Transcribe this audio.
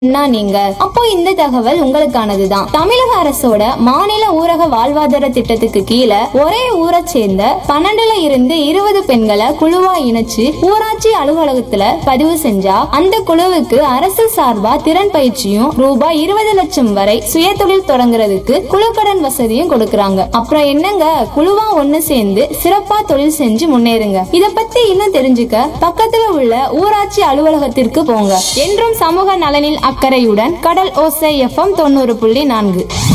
என்ன நீங்க அப்போ இந்த தகவல் உங்களுக்கானதுதான் தமிழக அரசோட மாநில ஊரக வாழ்வாதார திட்டத்துக்கு கீழே ஒரே ஊரை சேர்ந்த பன்னெண்டுல இருந்து இருபது பெண்களை குழுவா இணைச்சு ஊராட்சி அலுவலகத்துல பதிவு செஞ்சா அந்த குழுவுக்கு அரசு சார்பா திறன் பயிற்சியும் ரூபாய் இருபது லட்சம் வரை சுயதொழில் தொடங்குறதுக்கு குழுக்கடன் வசதியும் கொடுக்கறாங்க அப்புறம் என்னங்க குழுவா ஒண்ணு சேர்ந்து சிறப்பா தொழில் செஞ்சு முன்னேறுங்க இத பத்தி இன்னும் தெரிஞ்சுக்க பக்கத்துல உள்ள ஊராட்சி அலுவலகத்திற்கு போங்க என்றும் சமூக நலனில் அக்கறையுடன் கடல் ஓசை எஃப்எம் தொண்ணூறு புள்ளி நான்கு